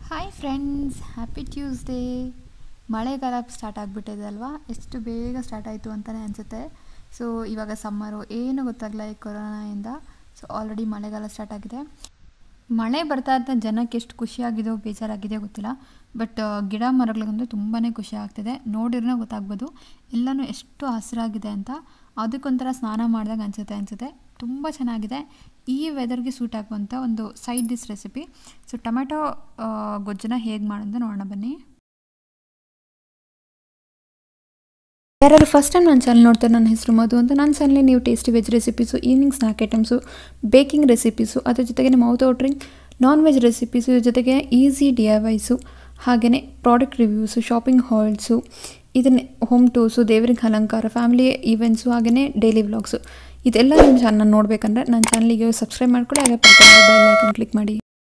hi friends happy Tuesday ಮಳೆಗಾಲ start ಆಗಿಬಿಟ್ಟಿದೆ ಅಲ್ವಾ ಎಷ್ಟು ಬೇಗ ಸ್ಟಾರ್ಟ್ ಆಯಿತು ಅಂತಲೇ ಅನಿಸುತ್ತೆ ಸೊ ಇವಾಗ ಸಮ್ಮರು ಏನು ಗೊತ್ತಾಗಲ್ಲ ಈ ಕೊರೋನಾಯಿಂದ ಸೊ ಆಲ್ರೆಡಿ ಮಳೆಗಾಲ ಸ್ಟಾರ್ಟ್ ಆಗಿದೆ ಮಳೆ ಬರ್ತಾ ಇದ್ದ ಜನಕ್ಕೆ ಎಷ್ಟು ಖುಷಿಯಾಗಿದೆಯೋ ಬೇಜಾರಾಗಿದೆಯೋ ಗೊತ್ತಿಲ್ಲ ಬಟ್ ಗಿಡ ಮರಗಳಿಗಂತೂ ತುಂಬಾ ಖುಷಿ ಆಗ್ತಿದೆ ನೋಡಿದ್ರೆ ಗೊತ್ತಾಗ್ಬೋದು ಎಲ್ಲನೂ ಎಷ್ಟು ಹಸಿರಾಗಿದೆ ಅಂತ ಅದಕ್ಕೊಂಥರ ಸ್ನಾನ ಮಾಡಿದಾಗ ಅನಿಸುತ್ತೆ ಅನಿಸುತ್ತೆ ತುಂಬ ಚೆನ್ನಾಗಿದೆ ಈ ವೆದರ್ಗೆ ಸೂಟ್ ಆಗುವಂಥ ಒಂದು side dish recipe so tomato ಗೊಜ್ಜನ್ನ ಹೇಗೆ ಮಾಡೋದು ನೋಡೋಣ ಬನ್ನಿ ಯಾರು ಫಸ್ಟ್ ಟೈಮ್ ನನ್ನ ಚಾನಲ್ ನೋಡ್ತಾರೆ ನನ್ನ ಹೆಸರು ಮಧು ಅಂತ ನನ್ನ ಚಾನಲ್ ನೀವು tasty veg recipes evening snack items baking recipes ಅದ್ರ ಜೊತೆಗೆ mouth watering non veg recipes ಇದ್ರ ಜೊತೆಗೆ ಈಸಿ ಡಿ ಐ ವೈಸು ಹಾಗೆಯೇ ಪ್ರಾಡಕ್ಟ್ ರಿವ್ಯೂಸು ಶಾಪಿಂಗ್ ಹಾಲ್ಸು ಇದನ್ನೇ ಹೋಮ್ ಟೂರ್ಸು ದೇವರಿಗೆ ಅಲಂಕಾರ ಫ್ಯಾಮಿಲಿ ಈವೆಂಟ್ಸು ಹಾಗೆಯೇ ಡೈಲಿ ವ್ಲಾಗ್ಸು ಇದೆಲ್ಲ ನಿಮ್ಮ ಚಾನಲ್ ನೋಡಬೇಕಂದ್ರೆ ನನ್ನ ಚಾನಲಿಗೆ ಸಬ್ಸ್ಕ್ರೈಬ್ ಮಾಡ್ಕೊಳ್ಳಿ ಹಾಗೆ ಪಕ್ಕದಲ್ಲಿ ಬೆಲ್ ಐಕನ್ ಕ್ಲಿಕ್ ಮಾಡಿ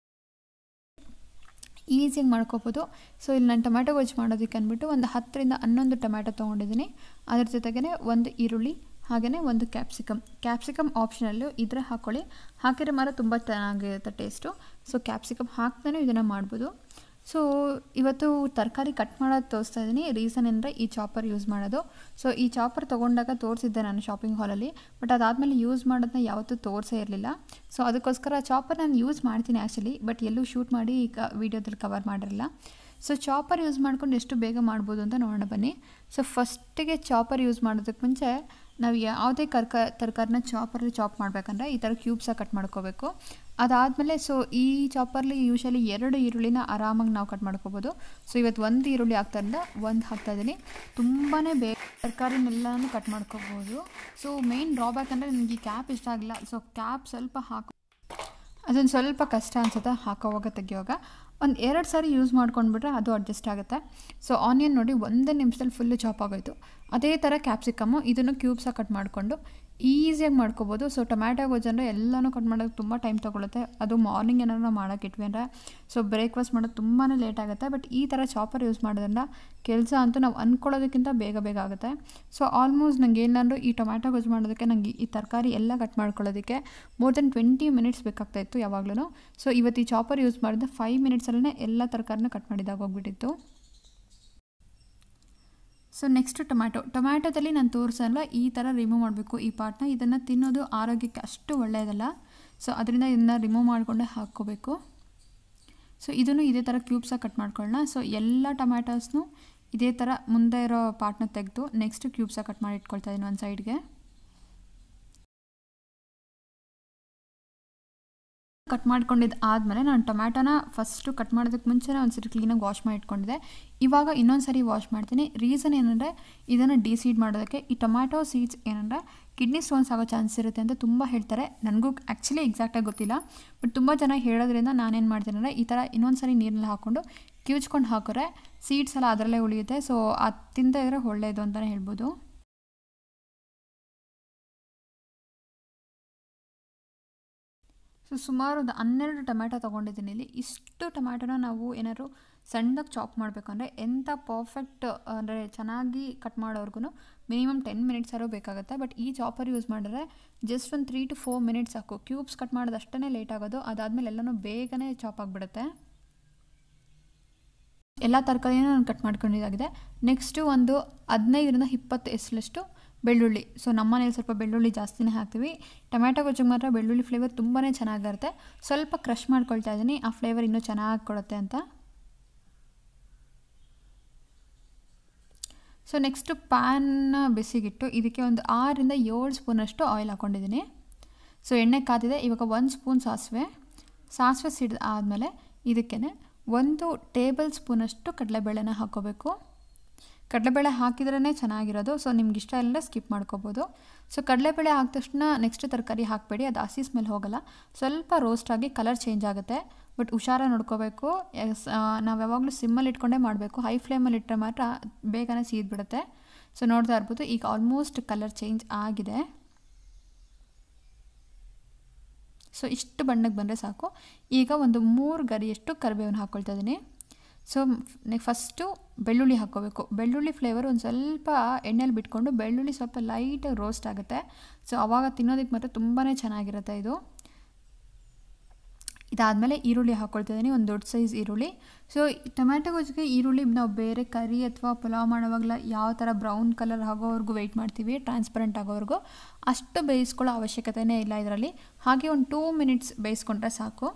ಈಸಿಯಾಗಿ ಮಾಡ್ಕೋಬೋದು ಸೊ ಇಲ್ಲಿ ನಾನು ಟೊಮ್ಯಾಟೊ ಗೊಜ್ಜು ಮಾಡೋದಕ್ಕೆ ಅಂದ್ಬಿಟ್ಟು ಒಂದು ಹತ್ತರಿಂದ ಹನ್ನೊಂದು ಟೊಮ್ಯಾಟೊ ತೊಗೊಂಡಿದ್ದೀನಿ ಅದ್ರ ಜೊತೆಗೇ ಒಂದು ಈರುಳ್ಳಿ ಹಾಗೆಯೇ ಒಂದು ಕ್ಯಾಪ್ಸಿಕಮ್ ಕ್ಯಾಪ್ಸಿಕಮ್ ಆಪ್ಷನಲ್ಲು ಇದ್ರೆ ಹಾಕ್ಕೊಳ್ಳಿ ಹಾಕಿರೋ ಮರ ತುಂಬ ಚೆನ್ನಾಗಿರುತ್ತೆ ಟೇಸ್ಟು ಸೊ ಕ್ಯಾಪ್ಸಿಕಮ್ ಹಾಕ್ತಾನೆ ಇದನ್ನು ಮಾಡ್ಬೋದು ಸೊ ಇವತ್ತು ತರಕಾರಿ ಕಟ್ ಮಾಡೋದು ತೋರಿಸ್ತಾ ಇದ್ದೀನಿ ರೀಸನ್ ಅಂದರೆ ಈ ಚಾಪರ್ ಯೂಸ್ ಮಾಡೋದು ಸೊ ಈ ಚಾಪರ್ ತೊಗೊಂಡಾಗ ತೋರಿಸಿದ್ದೆ ನಾನು ಶಾಪಿಂಗ್ ಹಾಲಲ್ಲಿ ಬಟ್ ಅದಾದಮೇಲೆ ಯೂಸ್ ಮಾಡೋದನ್ನ ಯಾವತ್ತೂ ತೋರಿಸೇ ಇರಲಿಲ್ಲ ಸೊ ಅದಕ್ಕೋಸ್ಕರ ಚಾಪರ್ ನಾನು ಯೂಸ್ ಮಾಡ್ತೀನಿ ಆ್ಯಕ್ಚುಲಿ ಬಟ್ ಎಲ್ಲೂ ಶೂಟ್ ಮಾಡಿ ಈಗ ವೀಡಿಯೋದಲ್ಲಿ ಕವರ್ ಮಾಡಿರಲಿಲ್ಲ ಸೊ ಚಾಪರ್ ಯೂಸ್ ಮಾಡ್ಕೊಂಡು ಎಷ್ಟು ಬೇಗ ಮಾಡ್ಬೋದು ಅಂತ ನೋಡೋಣ ಬನ್ನಿ ಸೊ ಫಸ್ಟಿಗೆ ಚಾಪರ್ ಯೂಸ್ ಮಾಡೋದಕ್ಕೆ ಮುಂಚೆ ನಾವು ಯಾವುದೇ ಕರ್ಕ ತರಕಾರಿನ ಚಾಪರಲ್ಲಿ ಚಾಪ್ ಮಾಡಬೇಕಂದ್ರೆ ಈ ಥರ ಕ್ಯೂಬ್ಸಾಗಿ ಕಟ್ ಮಾಡ್ಕೋಬೇಕು ಅದಾದಮೇಲೆ ಸೊ ಈ ಚಾಪರ್ಲಿ ಯೂಶಲಿ ಎರಡು ಈರುಳ್ಳಿನ ಆರಾಮಾಗಿ ನಾವು ಕಟ್ ಮಾಡ್ಕೋಬೋದು ಸೊ ಇವತ್ತು ಒಂದು ಈರುಳ್ಳಿ ಹಾಕ್ತಾರಿಂದ ಒಂದು ಹಾಕ್ತಾಯಿದ್ದೀನಿ ತುಂಬಾ ಬೇಗ ತರಕಾರಿನೆಲ್ಲನೂ ಕಟ್ ಮಾಡ್ಕೋಬೋದು ಸೊ ಮೇಯ್ನ್ ಡ್ರಾಬ್ಯಾಕ್ ಅಂದರೆ ನನಗೆ ಈ ಕ್ಯಾಪ್ ಇಷ್ಟ ಆಗಿಲ್ಲ ಸೊ ಕ್ಯಾಪ್ ಸ್ವಲ್ಪ ಹಾಕೋ ಅದೊಂದು ಸ್ವಲ್ಪ ಕಷ್ಟ ಅನಿಸುತ್ತೆ ಹಾಕೋವಾಗ ತೆಗಿಯೋವಾಗ ಒಂದು ಎರಡು ಸಾರಿ ಯೂಸ್ ಮಾಡ್ಕೊಂಡ್ಬಿಟ್ರೆ ಅದು ಅಡ್ಜಸ್ಟ್ ಆಗುತ್ತೆ ಸೊ ಆನಿಯನ್ ನೋಡಿ ಒಂದೇ ನಿಮಿಷದಲ್ಲಿ ಫುಲ್ಲು ಚಾಪ್ ಆಗೋಯ್ತು ಅದೇ ಥರ ಕ್ಯಾಪ್ಸಿಕಮ್ಮು ಇದನ್ನು ಕ್ಯೂಬ್ಸಾಗಿ ಕಟ್ ಮಾಡಿಕೊಂಡು ಈಸಿಯಾಗಿ ಮಾಡ್ಕೋಬೋದು ಸೊ ಟೊಮ್ಯಾಟೊ ಗೊಜ್ಜಂದರೆ ಎಲ್ಲನೂ ಕಟ್ ಮಾಡೋಕ್ಕೆ ತುಂಬ ಟೈಮ್ ತೊಗೊಳುತ್ತೆ ಅದು ಮಾರ್ನಿಂಗ್ ಏನಾದ್ರು ನಾವು ಮಾಡೋಕೆ ಇಟ್ವಿ ಅಂದರೆ ಸೊ ಬ್ರೇಕ್ಫಾಸ್ಟ್ ಮಾಡೋದು ತುಂಬಾ ಲೇಟ್ ಆಗುತ್ತೆ ಬಟ್ ಈ ಥರ ಚಾಪರ್ ಯೂಸ್ ಮಾಡೋದ್ರಿಂದ ಕೆಲಸ ಅಂತೂ ನಾವು ಅಂದ್ಕೊಳ್ಳೋದಕ್ಕಿಂತ ಬೇಗ ಬೇಗ ಆಗುತ್ತೆ ಸೊ ಆಲ್ಮೋಸ್ಟ್ ನಂಗೆ ಏನಾದರೂ ಈ ಟೊಮ್ಯಾಟೊ ಗೊಜ್ಜು ಮಾಡೋದಕ್ಕೆ ನನಗೆ ಈ ತರಕಾರಿ ಎಲ್ಲ ಕಟ್ ಮಾಡ್ಕೊಳ್ಳೋದಕ್ಕೆ ಮೋರ್ ದೆನ್ ಟ್ವೆಂಟಿ ಮಿನಿಟ್ಸ್ ಬೇಕಾಗ್ತಾಯಿತ್ತು ಯಾವಾಗಲೂ ಸೊ ಇವತ್ತು ಈ ಚಾಪರ್ ಯೂಸ್ ಮಾಡಿದ್ರೆ ಫೈವ್ ಮಿನಿಟ್ಸಲ್ಲೇ ಎಲ್ಲ ತರಕಾರಿನ ಕಟ್ ಮಾಡಿದಾಗ ಹೋಗ್ಬಿಟ್ಟಿತ್ತು ಸೊ ನೆಕ್ಸ್ಟು ಟೊಮ್ಯಾಟೊ ಟೊಮ್ಯಾಟೊದಲ್ಲಿ ನಾನು ತೋರಿಸಲ್ಲ ಈ ಥರ ರಿಮೂವ್ ಮಾಡಬೇಕು ಈ ಪಾರ್ಟ್ನ ಇದನ್ನು ತಿನ್ನೋದು ಆರೋಗ್ಯಕ್ಕೆ ಅಷ್ಟು ಒಳ್ಳೆಯದಲ್ಲ ಸೊ ಅದರಿಂದ ಇದನ್ನು ರಿಮೂವ್ ಮಾಡಿಕೊಂಡೇ ಹಾಕ್ಕೋಬೇಕು ಸೊ ಇದನ್ನು ಇದೇ ಥರ ಕ್ಯೂಬ್ಸಾಗಿ ಕಟ್ ಮಾಡ್ಕೊಳ್ಳೋಣ ಸೊ ಎಲ್ಲ ಟೊಮ್ಯಾಟೋಸ್ನು ಇದೇ ಥರ ಮುಂದೆ ಇರೋ ಪಾರ್ಟ್ನ ತೆಗೆದು ನೆಕ್ಸ್ಟ್ ಕ್ಯೂಬ್ಸಾಗಿ ಕಟ್ ಮಾಡಿ ಇಟ್ಕೊಳ್ತಾ ಇದ್ದೀನಿ ಒಂದು ಸೈಡ್ಗೆ ಕಟ್ ಮಾಡ್ಕೊಂಡಿದ್ದು ಆದಮೇಲೆ ನಾನು ಟೊಮ್ಯಾಟೋನ ಫಸ್ಟು ಕಟ್ ಮಾಡೋದಕ್ಕೆ ಮುಂಚೆನೇ ಒಂದು ಸರಿ ಕ್ಲೀನಾಗಿ ವಾಶ್ ಮಾಡಿ ಇಟ್ಕೊಂಡಿದ್ದೆ ಇವಾಗ ಇನ್ನೊಂದು ಸರಿ ವಾಶ್ ಮಾಡ್ತೀನಿ ರೀಸನ್ ಏನಂದರೆ ಇದನ್ನು ಡಿಸೀಡ್ ಮಾಡೋದಕ್ಕೆ ಈ ಟೊಮ್ಯಾಟೊ ಸೀಡ್ಸ್ ಏನಂದರೆ ಕಿಡ್ನಿ ಸ್ಟೋನ್ಸ್ ಆಗೋ ಚಾನ್ಸ್ ಇರುತ್ತೆ ಅಂತ ತುಂಬ ಹೇಳ್ತಾರೆ ನನಗೂ ಆ್ಯಕ್ಚುಲಿ ಎಕ್ಸಾಕ್ಟಾಗಿ ಗೊತ್ತಿಲ್ಲ ಬಟ್ ತುಂಬ ಜನ ಹೇಳೋದ್ರಿಂದ ನಾನೇನು ಮಾಡ್ತೀನಿ ಅಂದರೆ ಈ ಥರ ಇನ್ನೊಂದು ಸರಿ ನೀರಲ್ಲಿ ಹಾಕ್ಕೊಂಡು ಕಿವುಚ್ಕೊಂಡು ಹಾಕಿದ್ರೆ ಸೀಡ್ಸ್ ಎಲ್ಲ ಅದರಲ್ಲೇ ಉಳಿಯುತ್ತೆ ಸೊ ಅದು ತಿಂದ ಇದ್ರೆ ಒಳ್ಳೆಯದು ಅಂತಲೇ ಹೇಳ್ಬೋದು ಸೊ ಸುಮಾರು ಒಂದು ಹನ್ನೆರಡು ಟೊಮ್ಯಾಟೊ ತೊಗೊಂಡಿದ್ದೀನಿ ಇಲ್ಲಿ ಇಷ್ಟು ಟೊಮ್ಯಾಟೊನ ನಾವು ಏನಾದ್ರು ಸಣ್ಣದಾಗಿ ಚಾಪ್ ಮಾಡಬೇಕಂದ್ರೆ ಎಂಥ ಪರ್ಫೆಕ್ಟ್ ಅಂದರೆ ಚೆನ್ನಾಗಿ ಕಟ್ ಮಾಡೋರ್ಗು ಮಿನಿಮಮ್ ಟೆನ್ ಮಿನಿಟ್ಸ್ ಆದರೂ ಬೇಕಾಗುತ್ತೆ ಬಟ್ ಈ ಚಾಪರ್ ಯೂಸ್ ಮಾಡಿದ್ರೆ ಜಸ್ಟ್ ಒಂದು ತ್ರೀ ಟು ಫೋರ್ ಮಿನಿಟ್ಸ್ ಸಾಕು ಕ್ಯೂಬ್ಸ್ ಕಟ್ ಮಾಡೋದು ಅಷ್ಟೇ ಲೇಟ್ ಆಗೋದು ಅದಾದಮೇಲೆ ಎಲ್ಲನೂ ಬೇಗನೆ ಚಾಪ್ ಆಗಿಬಿಡುತ್ತೆ ಎಲ್ಲ ತರಕಾರಿನ ನಾನು ಕಟ್ ಮಾಡ್ಕೊಂಡಿದ್ದಾಗಿದೆ ನೆಕ್ಸ್ಟು ಒಂದು ಹದಿನೈದರಿಂದ ಇಪ್ಪತ್ತು ಎಸ್ಲಷ್ಟು ಬೆಳ್ಳುಳ್ಳಿ ಸೊ ನಮ್ಮ ಮನೇಲಿ ಸ್ವಲ್ಪ ಬೆಳ್ಳುಳ್ಳಿ ಜಾಸ್ತಿನೇ ಹಾಕ್ತೀವಿ ಟೊಮ್ಯಾಟೊ ಗೊಜ್ಜಿಗೆ ಮಾತ್ರ ಬೆಳ್ಳುಳ್ಳಿ ಫ್ಲೇವರ್ ತುಂಬಾ ಚೆನ್ನಾಗಿರುತ್ತೆ ಸ್ವಲ್ಪ ಕ್ರಷ್ ಮಾಡ್ಕೊಳ್ತಾ ಇದ್ದೀನಿ ಆ ಫ್ಲೇವರ್ ಇನ್ನೂ ಚೆನ್ನಾಗಿ ಕೊಡುತ್ತೆ ಅಂತ ಸೊ ನೆಕ್ಸ್ಟು ಪ್ಯಾನ್ನ ಬಿಸಿಗಿಟ್ಟು ಇದಕ್ಕೆ ಒಂದು ಆರರಿಂದ ಏಳು ಸ್ಪೂನಷ್ಟು ಆಯಿಲ್ ಹಾಕ್ಕೊಂಡಿದ್ದೀನಿ ಸೊ ಎಣ್ಣೆ ಕಾದಿದೆ ಇವಾಗ ಒಂದು ಸ್ಪೂನ್ ಸಾಸಿವೆ ಸಾಸಿವೆ ಸಿಡಿದ ಆದಮೇಲೆ ಇದಕ್ಕೆ ಒಂದು ಟೇಬಲ್ ಸ್ಪೂನಷ್ಟು ಕಡಲೆಬೇಳೆನ ಹಾಕ್ಕೋಬೇಕು ಕಡಲೆಬೇಳೆ ಹಾಕಿದ್ರೇ ಚೆನ್ನಾಗಿರೋದು ಸೊ ನಿಮ್ಗೆ ಇಷ್ಟ ಇಲ್ಲ ಸ್ಕಿಪ್ ಮಾಡ್ಕೋಬೋದು ಸೊ ಕಡಲೆಬೇಳೆ ಹಾಕಿದ ತಕ್ಷಣ ನೆಕ್ಸ್ಟ್ ತರಕಾರಿ ಹಾಕಬೇಡಿ ಅದು ಹಸಿ ಸ್ಮೆಲ್ ಹೋಗಲ್ಲ ಸ್ವಲ್ಪ ರೋಸ್ಟ್ ಆಗಿ ಕಲರ್ ಚೇಂಜ್ ಆಗುತ್ತೆ ಬಟ್ ಹುಷಾರಾಗಿ ನೋಡ್ಕೋಬೇಕು ನಾವು ಯಾವಾಗಲೂ ಸಿಮ್ಮಲ್ಲಿ ಇಟ್ಕೊಂಡೇ ಮಾಡಬೇಕು ಹೈ ಫ್ಲೇಮಲ್ಲಿ ಇಟ್ಟರೆ ಮಾತ್ರ ಬೇಗನೆ ಸೀದ್ಬಿಡುತ್ತೆ ಸೊ ನೋಡ್ತಾ ಇರ್ಬೋದು ಈಗ ಆಲ್ಮೋಸ್ಟ್ ಕಲರ್ ಚೇಂಜ್ ಆಗಿದೆ ಸೊ ಇಷ್ಟು ಬಣ್ಣಕ್ಕೆ ಬಂದರೆ ಸಾಕು ಈಗ ಒಂದು ಮೂರು ಗರಿಯಷ್ಟು ಕರಿಬೇವನ್ನು ಹಾಕ್ಕೊಳ್ತಾ ಇದ್ದೀನಿ ಸೊ ಫಸ್ಟು ಬೆಳ್ಳುಳ್ಳಿ ಹಾಕ್ಕೋಬೇಕು ಬೆಳ್ಳುಳ್ಳಿ ಫ್ಲೇವರ್ ಒಂದು ಸ್ವಲ್ಪ ಎಣ್ಣೆಲಿ ಬಿಟ್ಕೊಂಡು ಬೆಳ್ಳುಳ್ಳಿ ಸ್ವಲ್ಪ ಲೈಟಾಗಿ ರೋಸ್ಟ್ ಆಗುತ್ತೆ ಸೊ ಆವಾಗ ತಿನ್ನೋದಕ್ಕೆ ಮಾತ್ರ ತುಂಬಾ ಚೆನ್ನಾಗಿರುತ್ತೆ ಇದು ಇದಾದಮೇಲೆ ಈರುಳ್ಳಿ ಹಾಕ್ಕೊಳ್ತಿದ್ದೀನಿ ಒಂದು ದೊಡ್ಡ ಸೈಜ್ ಈರುಳ್ಳಿ ಸೊ ಟೊಮ್ಯಾಟೊ ಗೊಜ್ಜಿಗೆ ಈರುಳ್ಳಿ ನಾವು ಬೇರೆ ಕರಿ ಅಥವಾ ಪಲಾವ್ ಮಾಡೋವಾಗಲ ಯಾವ ಥರ ಬ್ರೌನ್ ಕಲರ್ ಆಗೋವರೆಗೂ ವೆಯ್ಟ್ ಮಾಡ್ತೀವಿ ಟ್ರಾನ್ಸ್ಪರೆಂಟ್ ಆಗೋವರೆಗೂ ಅಷ್ಟು ಬೇಯಿಸ್ಕೊಳ್ಳೋ ಅವಶ್ಯಕತೆಯೇ ಇಲ್ಲ ಇದರಲ್ಲಿ ಹಾಗೆ ಒಂದು ಟೂ ಮಿನಿಟ್ಸ್ ಬೇಯಿಸ್ಕೊಂಡ್ರೆ ಸಾಕು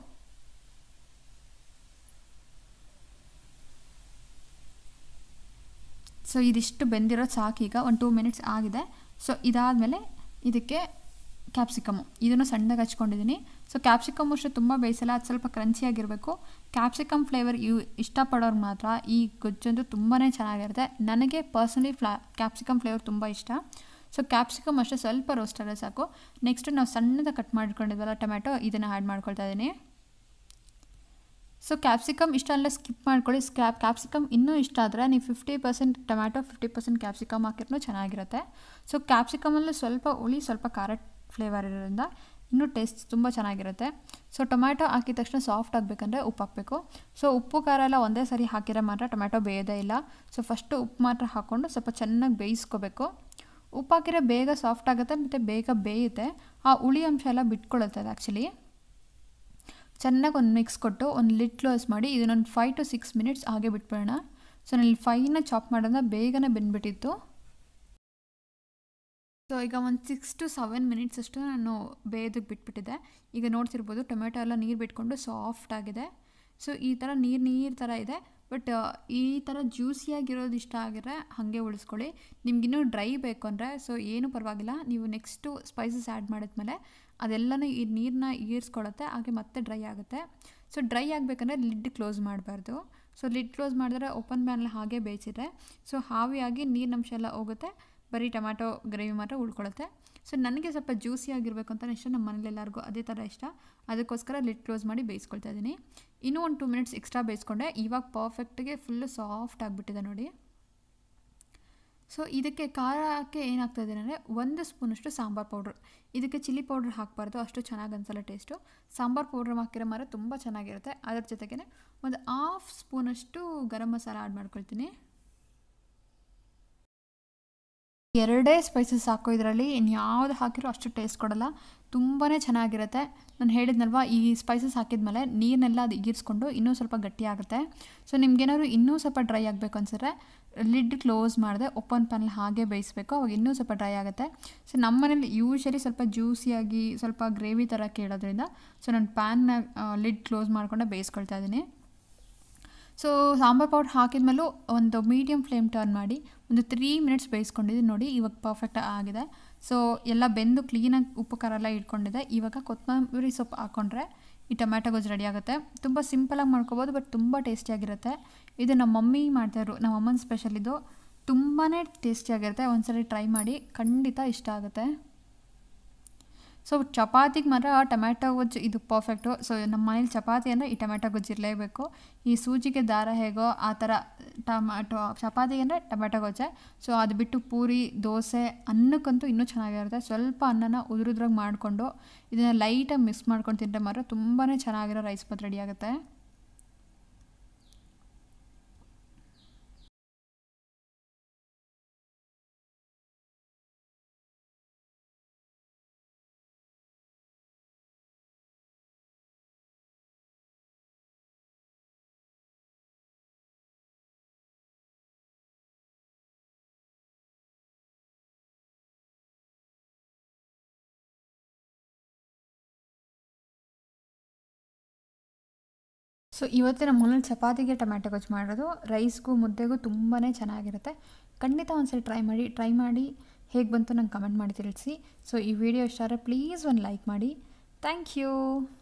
ಸೊ ಇದಿಷ್ಟು ಬೆಂದಿರೋದು ಸಾಕು ಈಗ ಒಂದು ಟೂ ಮಿನಿಟ್ಸ್ ಆಗಿದೆ ಸೊ ಇದಾದಮೇಲೆ ಇದಕ್ಕೆ ಕ್ಯಾಪ್ಸಿಕಮು ಇದನ್ನು ಸಣ್ಣದಾಗಿ ಹಚ್ಕೊಂಡಿದ್ದೀನಿ ಸೊ ಕ್ಯಾಪ್ಸಿಕಮ್ ಅಷ್ಟು ತುಂಬ ಬೇಯಿಸಲ್ಲ ಅದು ಸ್ವಲ್ಪ ಕ್ರಂಚಿಯಾಗಿರಬೇಕು ಕ್ಯಾಪ್ಸಿಕಮ್ ಫ್ಲೇವರ್ ಇವು ಇಷ್ಟಪಡೋರು ಮಾತ್ರ ಈ ಗೊಜ್ಜಂತೂ ತುಂಬಾ ಚೆನ್ನಾಗಿರುತ್ತೆ ನನಗೆ ಪರ್ಸನಲಿ ಫ್ಲಾ ಕ್ಯಾಪ್ಸಿಕಮ್ ಫ್ಲೇವರ್ ತುಂಬ ಇಷ್ಟ ಸೊ ಕ್ಯಾಪ್ಸಿಕಮ್ ಅಷ್ಟೇ ಸ್ವಲ್ಪ ರೋಸ್ಟ್ ಆದರೆ ಸಾಕು ನೆಕ್ಸ್ಟ್ ನಾವು ಸಣ್ಣದಾಗಿ ಕಟ್ ಮಾಡ್ಕೊಂಡಿದ್ವಲ್ಲ ಟೊಮ್ಯಾಟೊ ಇದನ್ನು ಆ್ಯಡ್ ಮಾಡ್ಕೊಳ್ತಾ ಇದ್ದೀನಿ ಸೊ ಕ್ಯಾಪ್ಸಿಕಮ್ ಇಷ್ಟ ಅಲ್ಲ ಸ್ಕಿಪ್ ಮಾಡ್ಕೊಳ್ಳಿ ಸ್ಕ್ಯಾಪ್ ಕ್ಯಾಪ್ಸಿಕಮ್ ಇನ್ನೂ ಇಷ್ಟ ಆದರೆ ನೀವು fifty percent tomato fifty percent capsicum ಹಾಕಿರೂ ಚೆನ್ನಾಗಿರುತ್ತೆ ಸೊ ಕ್ಯಾಪ್ಸಿಕಮಲ್ಲಿ ಸ್ವಲ್ಪ ಹುಳಿ ಸ್ವಲ್ಪ ಖಾರ ಫ್ಲೇವರ್ ಇರೋದ್ರಿಂದ ಇನ್ನೂ ಟೇಸ್ಟ್ ತುಂಬ ಚೆನ್ನಾಗಿರುತ್ತೆ ಸೊ ಟೊಮ್ಯಾಟೊ ಹಾಕಿದ ತಕ್ಷಣ ಸಾಫ್ಟ್ ಆಗಬೇಕಂದ್ರೆ ಉಪ್ಪು ಹಾಕಬೇಕು ಸೊ ಉಪ್ಪು ಖಾರ ಎಲ್ಲ ಒಂದೇ ಸರಿ ಹಾಕಿದ್ರೆ ಮಾತ್ರ ಟೊಮ್ಯಾಟೊ ಬೇಯೋದೇ ಇಲ್ಲ ಸೊ ಫಸ್ಟು ಉಪ್ಪು ಮಾತ್ರ ಹಾಕ್ಕೊಂಡು ಸ್ವಲ್ಪ ಚೆನ್ನಾಗಿ ಬೇಯಿಸ್ಕೋಬೇಕು ಉಪ್ಪು ಹಾಕಿದ್ರೆ ಬೇಗ ಸಾಫ್ಟ್ ಆಗುತ್ತೆ ಮತ್ತು ಬೇಗ ಬೇಯುತ್ತೆ ಆ ಹುಳಿ ಅಂಶ ಎಲ್ಲ ಬಿಟ್ಕೊಳ್ಳುತ್ತೆ ಅದು ಆ್ಯಕ್ಚುಲಿ ಚೆನ್ನಾಗಿ ಒಂದು ಮಿಕ್ಸ್ ಕೊಟ್ಟು ಒಂದು ಲಿಡ್ ಕ್ಲೋಸ್ ಮಾಡಿ ಇದನ್ನೊಂದು ಫೈವ್ ಟು ಸಿಕ್ಸ್ ಮಿನಿಟ್ಸ್ ಹಾಗೆ ಬಿಟ್ಬಿಡೋಣ ಸೊ ನಾನು ಫೈನ ಚಾಪ್ ಮಾಡೋದನ್ನ ಬೇಗನೆ ಬೆಂದ್ಬಿಟ್ಟಿತ್ತು ಸೊ ಈಗ ಒಂದು ಸಿಕ್ಸ್ ಟು ಸೆವೆನ್ ಮಿನಿಟ್ಸ್ ಅಷ್ಟು ನಾನು ಬೇಯೋದಕ್ಕೆ ಬಿಟ್ಬಿಟ್ಟಿದ್ದೆ ಈಗ ನೋಡ್ತಿರ್ಬೋದು ಟೊಮೆಟೊ ಎಲ್ಲ ನೀರು ಬಿಟ್ಕೊಂಡು ಸಾಫ್ಟ್ ಆಗಿದೆ ಸೊ ಈ ಥರ ನೀರು ನೀರು ಥರ ಇದೆ ಬಟ್ ಈ ಥರ ಜ್ಯೂಸಿಯಾಗಿರೋದು ಇಷ್ಟ ಆಗಿದ್ರೆ ಹಾಗೆ ಉಳಿಸ್ಕೊಳ್ಳಿ ನಿಮ್ಗಿನ್ನೂ ಡ್ರೈ ಬೇಕು ಅಂದರೆ ಸೊ ಏನೂ ಪರವಾಗಿಲ್ಲ ನೀವು ನೆಕ್ಸ್ಟು ಸ್ಪೈಸಸ್ ಆ್ಯಡ್ ಮಾಡಿದ್ಮೇಲೆ ಅದೆಲ್ಲನೂ ಈ ನೀರನ್ನ ಈರ್ಸ್ಕೊಳುತ್ತೆ ಹಾಗೆ ಮತ್ತೆ ಡ್ರೈ ಆಗುತ್ತೆ ಸೊ ಡ್ರೈ ಆಗಬೇಕಂದ್ರೆ ಲಿಡ್ ಕ್ಲೋಸ್ ಮಾಡಬಾರ್ದು ಸೊ ಲಿಡ್ ಕ್ಲೋಸ್ ಮಾಡಿದ್ರೆ ಓಪನ್ ಪ್ಯಾನಲ್ಲಿ ಹಾಗೆ ಬೇಯಿಸಿದ್ರೆ ಸೊ ಹಾವಿಯಾಗಿ ನೀರಿನಂಶ ಎಲ್ಲ ಹೋಗುತ್ತೆ ಬರೀ ಟೊಮ್ಯಾಟೊ ಗ್ರೇವಿ ಮಾತ್ರ ಉಳ್ಕೊಳ್ಳುತ್ತೆ ಸೊ ನನಗೆ ಸ್ವಲ್ಪ ಜ್ಯೂಸಿ ಆಗಿರಬೇಕು ಅಂತ ಇಷ್ಟ ನಮ್ಮ ಮನೇಲಿ ಎಲ್ಲರಿಗೂ ಅದೇ ಥರ ಇಷ್ಟ ಅದಕ್ಕೋಸ್ಕರ ಲಿಡ್ ಕ್ಲೋಸ್ ಮಾಡಿ ಬೇಯಿಸ್ಕೊಳ್ತಾ ಇದ್ದೀನಿ ಇನ್ನೂ ಒಂದು ಟೂ ಮಿನಿಟ್ಸ್ ಎಕ್ಸ್ಟ್ರಾ ಬೇಯಿಸ್ಕೊಂಡೆ ಇವಾಗ ಪರ್ಫೆಕ್ಟಿಗೆ ಫುಲ್ಲು ಸಾಫ್ಟ್ ಆಗಿಬಿಟ್ಟಿದೆ ನೋಡಿ ಸೊ ಇದಕ್ಕೆ ಖಾರಕ್ಕೆ ಏನಾಗ್ತಾ ಇದೆ ಅಂದರೆ ಒಂದು ಸ್ಪೂನಷ್ಟು ಸಾಂಬಾರು ಪೌಡ್ರ್ ಇದಕ್ಕೆ ಚಿಲ್ಲಿ ಪೌಡ್ರ್ ಹಾಕಬಾರ್ದು ಅಷ್ಟು ಚೆನ್ನಾಗಿ ಅನ್ಸಲ್ಲ ಟೇಸ್ಟು ಸಾಂಬಾರು ಪೌಡ್ರ್ ಹಾಕಿರೋ ಮರ ತುಂಬ ಚೆನ್ನಾಗಿರುತ್ತೆ ಅದ್ರ ಜೊತೆಗೆ ಒಂದು ಹಾಫ್ ಸ್ಪೂನಷ್ಟು ಗರಂ ಮಸಾಲ ಆ್ಯಡ್ ಮಾಡ್ಕೊಳ್ತೀನಿ ಎರಡೇ ಸ್ಪೈಸಸ್ ಹಾಕೋ ಇದರಲ್ಲಿ ಇನ್ಯಾವುದು ಹಾಕಿರೋ ಅಷ್ಟು ಟೇಸ್ಟ್ ಕೊಡಲ್ಲ ತುಂಬಾ ಚೆನ್ನಾಗಿರುತ್ತೆ ನಾನು ಹೇಳಿದ್ನಲ್ವ ಈ ಸ್ಪೈಸಸ್ ಹಾಕಿದ್ಮೇಲೆ ನೀರನ್ನೆಲ್ಲ ಅದು ಈರ್ಸ್ಕೊಂಡು ಇನ್ನೂ ಸ್ವಲ್ಪ ಗಟ್ಟಿಯಾಗುತ್ತೆ ಸೊ ನಿಮ್ಗೇನಾದ್ರು ಇನ್ನೂ ಸ್ವಲ್ಪ ಡ್ರೈ ಆಗಬೇಕು ಅನ್ಸಿದ್ರೆ ಲಿಡ್ ಕ್ಲೋಸ್ ಮಾಡಿದೆ ಓಪನ್ ಪ್ಯಾನಲ್ಲಿ ಹಾಗೆ ಬೇಯಿಸಬೇಕು ಅವಾಗ ಇನ್ನೂ ಸ್ವಲ್ಪ ಡ್ರೈ ಆಗುತ್ತೆ ಸೊ ನಮ್ಮ ಮನೇಲಿ ಯೂಶಲಿ ಸ್ವಲ್ಪ ಜ್ಯೂಸಿಯಾಗಿ ಸ್ವಲ್ಪ ಗ್ರೇವಿ ಥರ ಕೇಳೋದ್ರಿಂದ ಸೊ ನಾನು ಪ್ಯಾನ್ನ ಲಿಡ್ ಕ್ಲೋಸ್ ಮಾಡಿಕೊಂಡೆ ಬೇಯಿಸ್ಕೊಳ್ತಾ ಇದ್ದೀನಿ ಸೊ ಸಾಂಬಾರು ಪೌಡ್ರ್ ಹಾಕಿದ್ಮೇಲೂ ಒಂದು ಮೀಡಿಯಮ್ ಫ್ಲೇಮ್ ಟರ್ನ್ ಮಾಡಿ ಒಂದು ತ್ರೀ ಮಿನಿಟ್ಸ್ ಬೇಯಿಸ್ಕೊಂಡಿದ್ದೀನಿ ನೋಡಿ ಇವಾಗ ಪರ್ಫೆಕ್ಟ್ ಆಗಿದೆ ಸೊ ಎಲ್ಲ ಬೆಂದು ಕ್ಲೀನಾಗಿ ಉಪ್ಪು ಖಾರ ಎಲ್ಲ ಇಟ್ಕೊಂಡಿದೆ ಇವಾಗ ಕೊತ್ತಂಬರಿ ಸೊಪ್ಪು ಹಾಕ್ಕೊಂಡ್ರೆ ಈ ಟೊಮ್ಯಾಟೊ ಗೊಜ್ಜು ರೆಡಿ ಆಗುತ್ತೆ ತುಂಬ ಸಿಂಪಲಾಗಿ ಮಾಡ್ಕೋಬೋದು ಬಟ್ ತುಂಬ ಟೇಸ್ಟಿಯಾಗಿರುತ್ತೆ ಇದು ನಮ್ಮ ಮಮ್ಮಿ ಮಾಡ್ತಾಯಿದ್ರು ನಮ್ಮ ಅಮ್ಮನ ಸ್ಪೆಷಲ್ ಇದು ತುಂಬಾ ಟೇಸ್ಟಿಯಾಗಿರುತ್ತೆ ಒಂದ್ಸರಿ ಟ್ರೈ ಮಾಡಿ ಖಂಡಿತ ಇಷ್ಟ ಆಗುತ್ತೆ ಸೊ ಚಪಾತಿಗೆ ಮಾತ್ರ ಟೊಮ್ಯಾಟೊ ಗೊಜ್ಜು ಇದು ಪರ್ಫೆಕ್ಟು ಸೊ ನಮ್ಮ ಮನೇಲಿ ಚಪಾತಿ ಅಂದರೆ ಈ ಟೊಮ್ಯಾಟೊ ಗೊಜ್ಜು ಇರಲೇಬೇಕು ಈ ಸೂಜಿಗೆ ದಾರ ಹೇಗೋ ಆ ಥರ ಟೊಮ್ಯಾಟೊ ಚಪಾತಿಗೆ ಅಂದರೆ ಟೊಮ್ಯಾಟೊ ಗೊಜ್ಜೆ ಸೊ ಅದು ಬಿಟ್ಟು ಪೂರಿ ದೋಸೆ ಅನ್ನಕ್ಕಂತೂ ಇನ್ನೂ ಚೆನ್ನಾಗಿರುತ್ತೆ ಸ್ವಲ್ಪ ಅನ್ನನ ಉದುರುದ್ರಾಗ ಮಾಡಿಕೊಂಡು ಇದನ್ನು ಲೈಟಾಗಿ ಮಿಕ್ಸ್ ಮಾಡ್ಕೊಂಡು ತಿಂದರೆ ಮಾತ್ರ ತುಂಬಾ ಚೆನ್ನಾಗಿರೋ ರೈಸ್ ಬಾತ್ ರೆಡಿ ಆಗುತ್ತೆ ಸೊ ಇವತ್ತಿನ ನಮ್ಮ ಮನೇಲಿ ಚಪಾತಿಗೆ ಟೊಮ್ಯಾಟೊ ಗೊಜ್ಜು ಮಾಡೋದು ರೈಸ್ಗೂ ಮುದ್ದೆಗೂ ತುಂಬಾ ಚೆನ್ನಾಗಿರುತ್ತೆ ಖಂಡಿತ ಒಂದ್ಸರಿ ಟ್ರೈ ಮಾಡಿ ಟ್ರೈ ಮಾಡಿ ಹೇಗೆ ಬಂತು ನಂಗೆ ಕಮೆಂಟ್ ಮಾಡಿ ತಿಳಿಸಿ ಸೊ ಈ ವಿಡಿಯೋ ಇಷ್ಟ ಆದರೆ ಪ್ಲೀಸ್ ಒಂದು ಲೈಕ್ ಮಾಡಿ ಥ್ಯಾಂಕ್ ಯು